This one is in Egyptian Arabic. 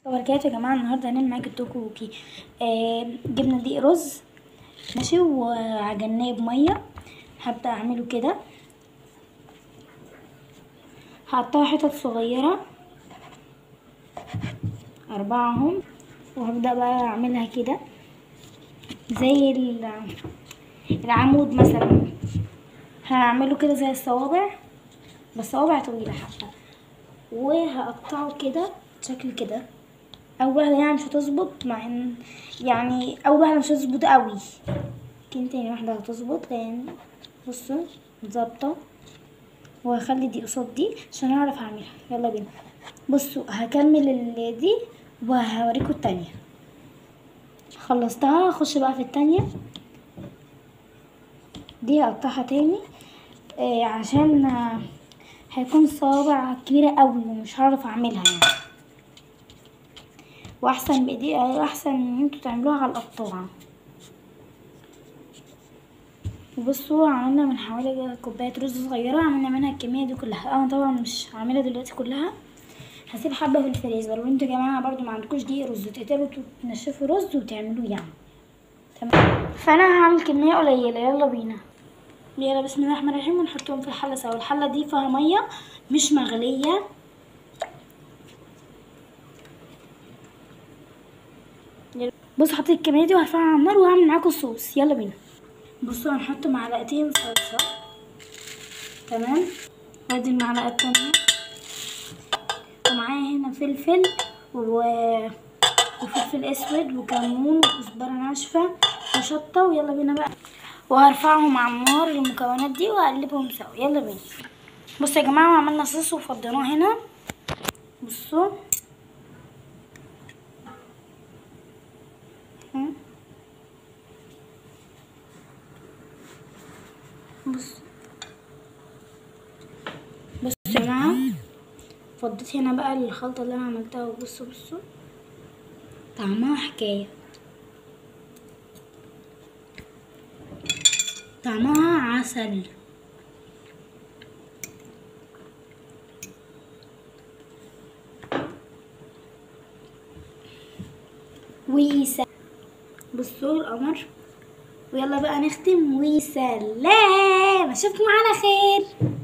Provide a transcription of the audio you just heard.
وبركاته يا جماعه النهارده هنعمل معاكم التوكوكي آه جبنا دقيق رز ماشي وعجناه بميه هبدا اعمله كده هقطعه حتت صغيره اربعه اهم وهبدا بقى اعملها كده زي العمود مثلا هعمله كده زي الصوابع بس صوابع طويله حبه وهقطعه كده شكل كده اول واحده يعني مش هتظبط مع ان يعني اول واحده مش هتظبط قوي لكن تاني واحده هتظبط لان بصوا ظابطه وهخلي دي قصاد دي عشان اعرف اعملها يلا بينا بصوا هكمل دي وهوريكم التانية خلصتها هخش بقى في التانية دي هقطعها تاني آه عشان آه هيكون صوابع كبيرة قوي ومش هعرف اعملها يعني واحسن بايدي احسن ان انتوا تعملوها على القطاعة وبصوا عملنا من حوالي كوباية رز صغيرة عملنا منها الكمية دي كلها انا طبعا مش هعملها دلوقتي كلها هسيب حبة في الفريزر وانتوا يا جماعة برضو ما عندكوش دقيق رز تقدروا تنشفوا رز وتعملوه يعني تمام فانا هعمل كمية قليلة يلا بينا يلا بسم الله الرحمن الرحيم ونحطهم في الحلة سوا الحلة دي فيها مية مش مغلية بصوا حطيت الكمية دي وهرفعها على النار وهعمل معاكم الصوص يلا بينا بصوا هنحط معلقتين صلصة تمام وادي المعلقة التانية ومعايا هنا فلفل و... وفلفل اسود وكمون وكزبرة ناشفة وشطة ويلا بينا بقى وهرفعهم على النار المكونات دي واقلبهم سوا يلا بينا بصوا يا جماعة عملنا صوص وفضيناه هنا بصوا بص بصوا يا جماعة فضيت هنا بقى الخلطة اللي انا عملتها وبصوا بصوا طعمها حكاية طعمها عسل ويسا بصوا القمر ويلا بقى نختم وسلام اشوفكم على خير